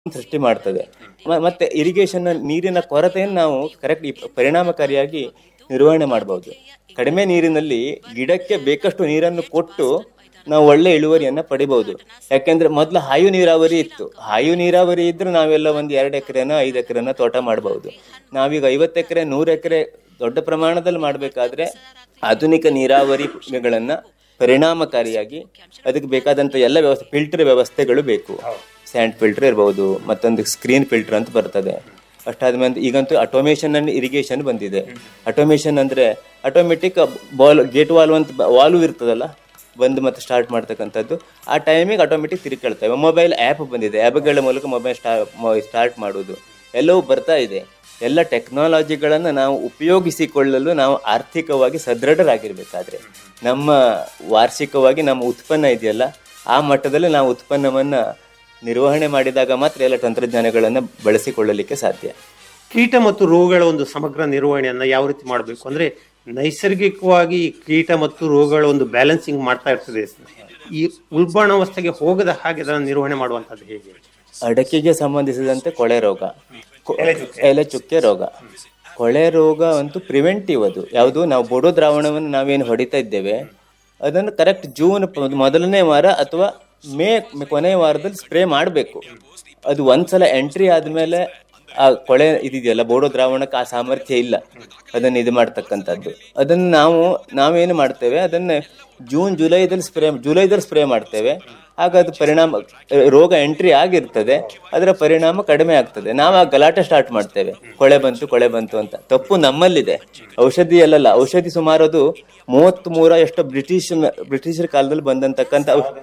ಸೃಷ್ಟಿ ಮಾಡ್ತದೆ ಮ- ಮತ್ತೆ ಇರಿಗೇಷನ್ ನೀರಿನ ಕೊರತೆಯನ್ನು ನಾವು ಕರೆಕ್ಟ್ ಪರಿಣಾಮಕಾರಿಯಾಗಿ ನಿರ್ವಹಣೆ ಮಾಡಬಹುದು ಕಡಿಮೆ ನೀರಿನಲ್ಲಿ ಗಿಡಕ್ಕೆ ಬೇಕಷ್ಟು ನೀರನ್ನು ಕೊಟ್ಟು ನಾವು ಒಳ್ಳೆ ಇಳುವರಿಯನ್ನ ಪಡಿಬಹುದು ಯಾಕೆಂದ್ರೆ ಮೊದಲು ಹಾಯು ನೀರಾವರಿ ಇತ್ತು ಹಾಯು ನೀರಾವರಿ ಇದ್ರೆ ನಾವೆಲ್ಲ ಒಂದು ಎರಡು ಎಕರೆನ ಐದು ಎಕರೆನ ತೋಟ ಮಾಡಬಹುದು ನಾವೀಗ ಐವತ್ತು ಎಕರೆ ನೂರು ಎಕರೆ ದೊಡ್ಡ ಪ್ರಮಾಣದಲ್ಲಿ ಮಾಡಬೇಕಾದ್ರೆ ಆಧುನಿಕ ನೀರಾವರಿಗಳನ್ನ ಪರಿಣಾಮಕಾರಿಯಾಗಿ ಅದಕ್ಕೆ ಬೇಕಾದಂತ ಎಲ್ಲ ವ್ಯವಸ್ಥೆ ಫಿಲ್ಟರ್ ವ್ಯವಸ್ಥೆಗಳು ಬೇಕು ಸ್ಯಾಂಡ್ ಫಿಲ್ಟರ್ ಇರಬಹುದು ಮತ್ತೊಂದು ಸ್ಕ್ರೀನ್ ಫಿಲ್ಟರ್ ಅಂತ ಬರ್ತದೆ ಅಷ್ಟಾದ್ಮೇಲೆ ಈಗಂತೂ ಅಟೋಮೇಷನ್ ಅಂಡ್ ಇರಿಗೇಷನ್ ಬಂದಿದೆ ಅಟೋಮೇಷನ್ ಅಂದ್ರೆ ಆಟೋಮೆಟಿಕ್ ಬಾಲ್ ಗೇಟ್ ವಾಲ್ವ್ ಅಂತ ವಾಲ್ವ್ ಇರ್ತದಲ್ಲ ಬಂದು ಮತ್ತೆ ಸ್ಟಾರ್ಟ್ ಮಾಡ್ತಕ್ಕಂಥದ್ದು ಆ ಟೈಮಿಗೆ ಆಟೋಮೆಟಿಕ್ ತಿರುಗಿಕೊಳ್ತವೆ ಮೊಬೈಲ್ ಆ್ಯಪ್ ಬಂದಿದೆ ಆ್ಯಪ್ಗಳ ಮೂಲಕ ಮೊಬೈಲ್ ಸ್ಟಾರ್ಟ್ ಮಾಡೋದು ಎಲ್ಲವೂ ಬರ್ತಾ ಇದೆ ಎಲ್ಲ ಟೆಕ್ನಾಲಜಿಗಳನ್ನು ನಾವು ಉಪಯೋಗಿಸಿಕೊಳ್ಳಲು ನಾವು ಆರ್ಥಿಕವಾಗಿ ಸದೃಢರಾಗಿರ್ಬೇಕಾದ್ರೆ ನಮ್ಮ ವಾರ್ಷಿಕವಾಗಿ ನಮ್ಮ ಉತ್ಪನ್ನ ಇದೆಯಲ್ಲ ಆ ಮಟ್ಟದಲ್ಲಿ ನಾವು ಉತ್ಪನ್ನವನ್ನು ನಿರ್ವಹಣೆ ಮಾಡಿದಾಗ ಮಾತ್ರ ಎಲ್ಲ ತಂತ್ರಜ್ಞಾನಗಳನ್ನು ಬಳಸಿಕೊಳ್ಳಲಿಕ್ಕೆ ಸಾಧ್ಯ ಕೀಟ ಮತ್ತು ರೋಗಗಳ ಒಂದು ಸಮಗ್ರ ನಿರ್ವಹಣೆಯನ್ನ ಯಾವ ರೀತಿ ಮಾಡಬೇಕು ಅಂದ್ರೆ ನೈಸರ್ಗಿಕವಾಗಿ ಈ ಕೀಟ ಮತ್ತು ರೋಗಗಳ ಒಂದು ಬ್ಯಾಲೆನ್ಸಿಂಗ್ ಮಾಡ್ತಾ ಇರ್ತದೆ ಈ ಉಲ್ಬಣಾವಸ್ಥೆಗೆ ಹೋಗದ ಹಾಗೆ ಅದನ್ನು ನಿರ್ವಹಣೆ ಮಾಡುವಂತದ್ದು ಹೇಗೆ ಅಡಕೆಗೆ ಸಂಬಂಧಿಸಿದಂತೆ ಕೊಳೆ ರೋಗ ಕೊ- ಎಲೆ ಚುಕ್ಕೆ ರೋಗ ಕೊಳೆ ರೋಗ ಅಂತೂ ಪ್ರಿವೆಂಟಿವ್ ಅದು ಯಾವುದು ನಾವು ಬೋಡೋ ದ್ರಾವಣವನ್ನು ನಾವೇನು ಹೊಡಿತಾ ಇದ್ದೇವೆ ಅದನ್ನು ಕರೆಕ್ಟ್ ಜೂನ್ ಪ- ಮೊದಲನೇ ವಾರ ಅಥವಾ ಮೇ ಮೇ- ಕೊನೆಯ ವಾರದಲ್ಲಿ ಸ್ಪ್ರೇ ಮಾಡಬೇಕು ಅದು ಒಂದ್ಸಲ ಎಂಟ್ರಿ ಆದ್ಮೇಲೆ ಆ ಕೊಳೆ ಇದಿದೆಯಲ್ಲ ಬೋಡೋ ದ್ರಾವಣಕ್ಕೆ ಆ ಸಾಮರ್ಥ್ಯ ಇಲ್ಲ ಅದನ್ನು ಇದು ಮಾಡ್ತಕ್ಕಂಥದ್ದು ಅದನ್ನು ನಾವು ನಾವೇನು ಮಾಡ್ತೇವೆ ಅದನ್ನು ಜೂನ್ ಜುಲೈದಲ್ಲಿ ಸ್ಪ್ರೇ ಜುಲೈದಲ್ಲಿ ಸ್ಪ್ರೇ ಮಾಡ್ತೇವೆ ಆಗ ಅದು ಪರಿಣಾಮ ರೋಗ ಎಂಟ್ರಿ ಆಗಿರ್ತದೆ ಅದರ ಪರಿಣಾಮ ಕಡಿಮೆ ಆಗ್ತದೆ ನಾವು ಆ ಗಲಾಟೆ ಸ್ಟಾರ್ಟ್ ಮಾಡ್ತೇವೆ ಕೊಳೆ ಬಂತು ಕೊಳೆ ಬಂತು ಅಂತ ತಪ್ಪು ನಮ್ಮಲ್ಲಿದೆ ಔಷಧಿ ಅಲ್ಲಲ್ಲ ಔಷಧಿ ಸುಮಾರು ಅದು ಮೂವತ್ತ್ ಮೂರ ಎಷ್ಟು ಬ್ರಿಟಿಷ್ ಬ್ರಿಟಿಷರ ಕಾಲದಲ್ಲಿ ಬಂದಂತಕ್ಕಂಥ ಔ-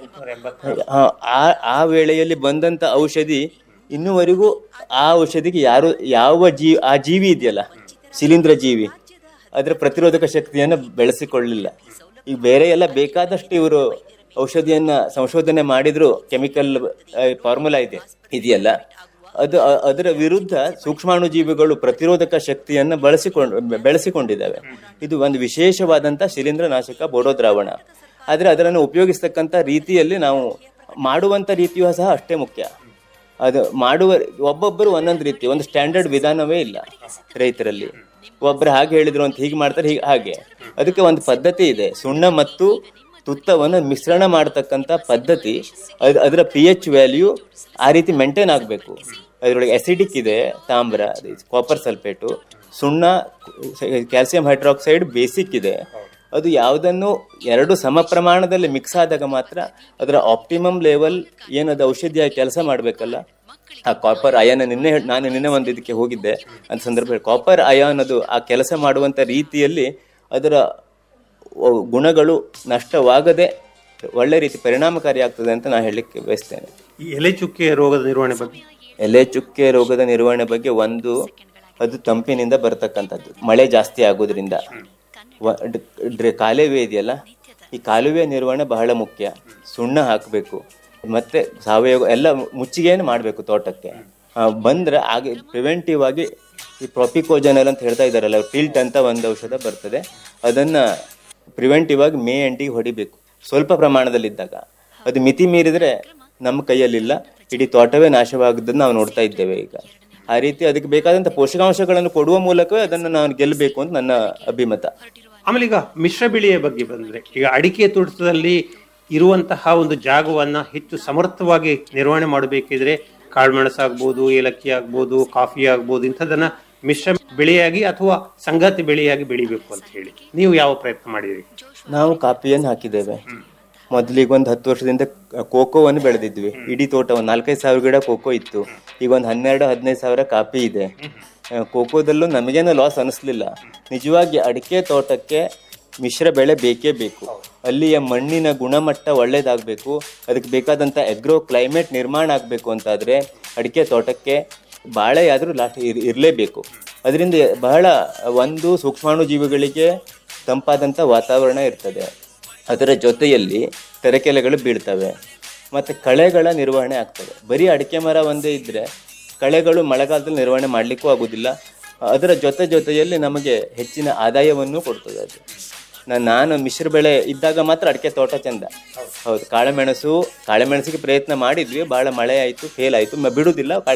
ಹಾ, ಆ ಆ ವೇಳೆಯಲ್ಲಿ ಬಂದಂತ ಔಷಧಿ ಇನ್ನುವರೆಗೂ ಆ ಔಷಧಿಗೆ ಯಾರು ಯಾವ ಜೀ ಆ ಜೀವಿ ಇದೆಯಲ್ಲ ಶಿಲೀಂಧ್ರ ಜೀವಿ ಅದರ ಪ್ರತಿರೋಧಕ ಶಕ್ತಿಯನ್ನು ಬೆಳೆಸಿಕೊಳ್ಳಿಲ್ಲ ಈಗ ಬೇರೆ ಎಲ್ಲ ಬೇಕಾದಷ್ಟು ಇವರು ಔಷಧಿಯನ್ನ ಸಂಶೋಧನೆ ಮಾಡಿದ್ರು ಕೆಮಿಕಲ್ ಫಾರ್ಮುಲಾ ಇದೆ ಇದೆಯಲ್ಲ ಅದು ಅ- ಅದರ ವಿರುದ್ಧ ಸೂಕ್ಷ್ಮಾಣುಜೀವಿಗಳು ಪ್ರತಿರೋಧಕ ಶಕ್ತಿಯನ್ನ ಬಳಸಿಕೊಂಡು ಬೆಳೆಸಿಕೊಂಡಿದ್ದಾವೆ ಇದು ಒಂದು ವಿಶೇಷವಾದಂತ ಶಿಲೀಂಧ್ರ ನಾಶಕ ಬೋಡೋ ದ್ರಾವಣ ಆದ್ರೆ ಅದನ್ನು ಉಪಯೋಗಿಸ್ತಕ್ಕಂಥ ರೀತಿಯಲ್ಲಿ ನಾವು ಮಾಡುವಂತ ರೀತಿಯೂ ಸಹ ಅಷ್ಟೇ ಮುಖ್ಯ ಅದು ಮಾಡುವ ಒಬ್ಬೊಬ್ಬರು ಒಂದೊಂದು ರೀತಿ ಒಂದು ಸ್ಟ್ಯಾಂಡರ್ಡ್ ವಿಧಾನವೇ ಇಲ್ಲ ರೈತರಲ್ಲಿ ಒಬ್ರು ಹಾಗೆ ಹೇಳಿದ್ರು ಅಂತ ಹೀಗೆ ಮಾಡ್ತಾರೆ ಹೀಗೆ ಹಾಗೆ ಅದಕ್ಕೆ ಒಂದು ಪದ್ಧತಿ ಇದೆ ಸುಣ್ಣ ಮತ್ತು ತುತ್ತವನ್ನು ಮಿಶ್ರಣ ಮಾಡತಕ್ಕಂಥ ಪದ್ಧತಿ ಅದ್- ಅದರ ಪಿ ಎಚ್ ವ್ಯಾಲ್ಯೂ ಆ ರೀತಿ ಮೇಂಟೈನ್ ಆಗಬೇಕು ಅದರೊಳಗೆ ಅಸಿಡಿಕ್ ಇದೆ ತಾಮ್ರ ಕಾಪರ್ ಸಲ್ಫೇಟು ಸುಣ್ಣ ಕ್ಯಾಲ್ಸಿಯಂ ಹೈಡ್ರಾಕ್ಸೈಡ್ ಬೇಸಿಕ್ ಇದೆ ಅದು ಯಾವುದನ್ನು ಎರಡು ಸಮ ಪ್ರಮಾಣದಲ್ಲಿ ಮಿಕ್ಸ್ ಆದಾಗ ಮಾತ್ರ ಅದರ ಆಪ್ಟಿಮಮ್ ಲೆವೆಲ್ ಏನದು ಔಷಧಿಯಾಗಿ ಕೆಲಸ ಮಾಡಬೇಕಲ್ಲ ಆ ಕಾಪರ್ ಅಯಾನ ನಿನ್ನೆ ಹೇಳ್- ನಾನು ನಿನ್ನೆ ಒಂದು ಇದಕ್ಕೆ ಹೋಗಿದ್ದೆ ಅಂತ ಸಂದರ್ಭ ಕಾಪರ್ ಅಯಾನ್ ಅದು ಆ ಕೆಲಸ ಮಾಡುವಂತ ರೀತಿಯಲ್ಲಿ ಅದರ ಒ- ಗುಣಗಳು ನಷ್ಟವಾಗದೆ ಒಳ್ಳೆ ರೀತಿ ಪರಿಣಾಮಕಾರಿ ಆಗ್ತದೆ ಅಂತ ನಾನು ಹೇಳಲಿಕ್ಕೆ ಬಯಸ್ತೇನೆ ಈ ಎಲೆ ಚುಕ್ಕೆ ರೋಗದ ನಿರ್ವಹಣೆ ಬಗ್ಗೆ ಎಲೆ ಚುಕ್ಕೆ ರೋಗದ ನಿರ್ವಹಣೆ ಬಗ್ಗೆ ಒಂದು ಅದು ತಂಪಿನಿಂದ ಬರ್ತಕ್ಕಂಥದ್ದು ಮಳೆ ಜಾಸ್ತಿ ಆಗೋದ್ರಿಂದ ವ- ಡ್- ಡ್ರೆ- ಕಾಲುವೆ ಇದೆಯಲ್ಲ ಈ ಕಾಲುವೆ ನಿರ್ವಹಣೆ ಬಹಳ ಮುಖ್ಯ ಸುಣ್ಣ ಹಾಕಬೇಕು ಮತ್ತೆ ಸಾವಯವ ಎಲ್ಲ ಮುಚ್ಚಿಗೆಯನ್ನು ಮಾಡಬೇಕು ತೋಟಕ್ಕೆ ಆ, ಬಂದ್ರೆ ಹಾಗೆ ಪ್ರಿವೆಂಟಿವ್ ಆಗಿ ಈ ಪ್ರೊಪಿಕೋಜನಲ್ ಅಂತ ಹೇಳ್ತಾ ಇದ್ದಾರಲ್ಲ ಟಿಲ್ಟ್ ಅಂತ ಒಂದು ಔಷಧ ಬರ್ತದೆ ಅದನ್ನ ಪ್ರಿವೆಂಟಿವ್ ಆಗಿ ಮೇ ಎಂಟಿಗೆ ಹೊಡಿಬೇಕು ಸ್ವಲ್ಪ ಪ್ರಮಾಣದಲ್ಲಿದ್ದಾಗ ಅದು ಮಿತಿ ಮೀರಿದ್ರೆ ನಮ್ಮ ಕೈಯಲ್ಲಿಲ್ಲ ಇಡೀ ತೋಟವೇ ನಾಶವಾಗದನ್ನು ನಾವು ನೋಡ್ತಾ ಇದ್ದೇವೆ ಈಗ ಆ ರೀತಿ ಅದಕ್ಕೆ ಬೇಕಾದಂಥ ಪೋಷಕಾಂಶಗಳನ್ನು ಕೊಡುವ ಮೂಲಕವೇ ಅದನ್ನು ನಾನು ಗೆಲ್ಲಬೇಕು ಅಂತ ನನ್ನ ಅಭಿಮತ ಆಮೇಲೆ ಈಗ ಮಿಶ್ರ ಬೆಳೆಯ ಬಗ್ಗೆ ಬಂದ್ರೆ ಈಗ ಅಡಿಕೆ ತೋಟದಲ್ಲಿ ಇರುವಂತಹ ಒಂದು ಜಾಗವನ್ನ ಹೆಚ್ಚು ಸಮರ್ಥವಾಗಿ ನಿರ್ವಹಣೆ ಮಾಡಬೇಕಿದ್ರೆ ಕಾಳುಮೆಣಸು ಆಗ್ಬೋದು ಏಲಕ್ಕಿ ಆಗ್ಬೋದು ಕಾಫಿ ಆಗ್ಬೋದು ಇಂಥದನ್ನ ಮಿಶ್ರ ಬೆಳೆಯಾಗಿ ಅಥವಾ ಸಂಗಾತಿ ಬೆಳೆಯಾಗಿ ಬೆಳಿಬೇಕು ಅಂತ ಹೇಳಿ ನೀವು ಯಾವ ಪ್ರಯತ್ನ ಮಾಡಿದಿರಿ ನಾವು ಕಾಫಿಯನ್ನು ಹಾಕಿದ್ದೇವೆ ಮೊದಲಿಗೆ ಒಂದು ಹತ್ತು ವರ್ಷದಿಂದ ಕೋಕೋವನ್ನು ಬೆಳೆದಿದ್ವಿ ಇಡೀ ತೋಟ ಒಂದು ನಾಲ್ಕೈದು ಸಾವಿರ ಗಿಡ ಕೋಕೋ ಇತ್ತು ಈಗ ಒಂದು ಹನ್ನೆರಡು ಹದಿನೈದು ಸಾವಿರ ಕಾಫಿ ಇದೆ ಆ, ಕೋಕೋದಲ್ಲೂ ನಮಗೇನು ಲಾಸ್ ಅನಿಸ್ಲಿಲ್ಲ ನಿಜವಾಗಿ ಅಡಿಕೆ ತೋಟಕ್ಕೆ ಮಿಶ್ರ ಬೆಳೆ ಬೇಕೇ ಬೇಕು ಅಲ್ಲಿಯ ಮಣ್ಣಿನ ಗುಣಮಟ್ಟ ಒಳ್ಳೇದಾಗಬೇಕು ಅದಕ್ಕೆ ಬೇಕಾದಂಥ ಎಗ್ರೋ ಕ್ಲೈಮೇಟ್ ನಿರ್ಮಾಣ ಆಗಬೇಕು ಅಂತಾದರೆ ಅಡಿಕೆ ತೋಟಕ್ಕೆ ಬಾಳೆಯಾದರೂ ಲಾಸ್ಟ್ ಇರ್ ಇರಲೇಬೇಕು ಅದರಿಂದ ಬಹಳ ಒಂದು ಸೂಕ್ಷ್ಮಾಣು ಜೀವಿಗಳಿಗೆ ತಂಪಾದಂಥ ವಾತಾವರಣ ಇರ್ತದೆ ಅದರ ಜೊತೆಯಲ್ಲಿ ತೆರೆಕೆಲೆಗಳು ಬೀಳ್ತವೆ ಮತ್ತು ಕಳೆಗಳ ನಿರ್ವಹಣೆ ಆಗ್ತದೆ ಬರೀ ಅಡಿಕೆ ಮರ ಒಂದೇ ಇದ್ದರೆ ಕಳೆಗಳು ಮಳೆಗಾಲದಲ್ಲಿ ನಿರ್ವಹಣೆ ಮಾಡಲಿಕ್ಕೂ ಆಗೋದಿಲ್ಲ ಅದರ ಜೊತೆ ಜೊತೆಯಲ್ಲಿ ನಮಗೆ ಹೆಚ್ಚಿನ ಆದಾಯವನ್ನು ಕೊಡ್ತದೆ ಅದು ನಾ- ನಾನು ಮಿಶ್ರ ಬೆಳೆ ಇದ್ದಾಗ ಮಾತ್ರ ಅಡಿಕೆ ತೋಟ ಚಂದ ಹೌದು ಕಾಳುಮೆಣಸು ಕಾಳುಮೆಣಸಿಗೆ ಪ್ರಯತ್ನ ಮಾಡಿದ್ವಿ ಭಾಳ ಮಳೆ ಆಯಿತು ಫೇಲ್ ಆಯಿತು ಬಿಡುವುದಿಲ್ಲ